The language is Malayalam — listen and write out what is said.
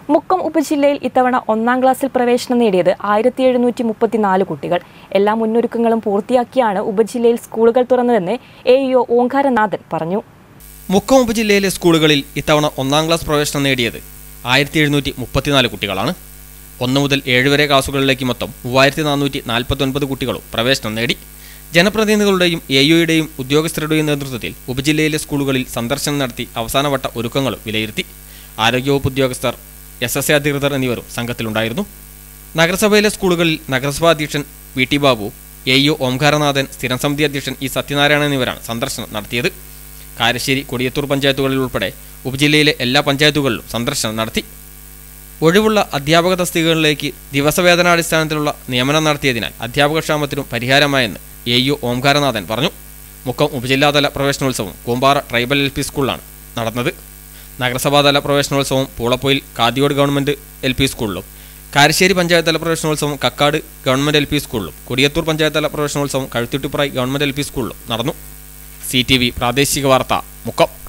മുക്കം ഉപജില്ലയിൽ ഇത്തവണ ഒന്നാം ക്ലാസ്സിൽ പ്രവേശനം നേടിയത് ആയിരത്തി എഴുന്നൂറ്റി മുപ്പത്തിനാല് കുട്ടികൾ എല്ലാ മുന്നൊരുക്കങ്ങളും പൂർത്തിയാക്കിയാണ് ഉപജില്ലയിൽ സ്കൂളുകൾ തുറന്നതെന്ന് എ ഇഒ ഓങ്കാരനാഥൻ പറഞ്ഞു മുക്കം ഉപജില്ലയിലെ സ്കൂളുകളിൽ ഇത്തവണ ഒന്നാം ക്ലാസ് പ്രവേശനം നേടിയത് ആയിരത്തി എഴുന്നൂറ്റി മുപ്പത്തിനാല് കുട്ടികളാണ് ഒന്ന് മുതൽ ഏഴ് വരെ ക്ലാസുകളിലേക്ക് മൊത്തം മൂവായിരത്തി നാനൂറ്റി നാൽപ്പത്തൊൻപത് കുട്ടികളും പ്രവേശനം നേടി ജനപ്രതിനിധികളുടെയും എ യുയുടെയും ഉദ്യോഗസ്ഥരുടെയും നേതൃത്വത്തിൽ ഉപജില്ലയിലെ സ്കൂളുകളിൽ സന്ദർശനം നടത്തി അവസാനവട്ട ഒരുക്കങ്ങളും വിലയിരുത്തി ആരോഗ്യവകുപ്പ് ഉദ്യോഗസ്ഥർ എസ് എസ് എ അധികൃതർ എന്നിവരും സംഘത്തിലുണ്ടായിരുന്നു നഗരസഭയിലെ സ്കൂളുകളിൽ നഗരസഭാ അധ്യക്ഷൻ V T Babu A U Omkaranathan സ്ഥിരം സമിതി അധ്യക്ഷൻ ഇ സത്യനാരായണൻ എന്നിവരാണ് സന്ദർശനം നടത്തിയത് കാരശ്ശേരി കൊടിയത്തൂർ പഞ്ചായത്തുകളിൽ ഉൾപ്പെടെ ഉപജില്ലയിലെ എല്ലാ പഞ്ചായത്തുകളിലും സന്ദർശനം നടത്തി ഒഴിവുള്ള അധ്യാപക തസ്തികകളിലേക്ക് ദിവസവേതനാടിസ്ഥാനത്തിലുള്ള നിയമനം നടത്തിയതിനാൽ അധ്യാപകക്ഷാമത്തിനും പരിഹാരമായെന്ന് എ യു ഓംകാരനാഥൻ പറഞ്ഞു മുക്കം ഉപജില്ലാതല പ്രവേശനോത്സവം കൂമ്പാറ ട്രൈബൽ എൽ പി സ്കൂളിലാണ് നടന്നത് നഗരസഭാതല പ്രവേശനോത്സവം Poolappoyil Kathiyode government L P സ്കൂളിലും കാരശ്ശേരി പഞ്ചായത്ത് തല പ്രവേശനോത്സവം കക്കാട് ഗവൺമെൻറ് എൽ പി സ്കൂളിലും കൊടിയത്തൂർ പഞ്ചായത്ത് തല പ്രവേശനോത്സവം കഴുത്തിട്ടുപ്രായി ഗവൺമെൻറ് എൽ പി സ്കൂളിലും നടന്നു സി ടി വി പ്രാദേശിക വാർത്ത മുക്കം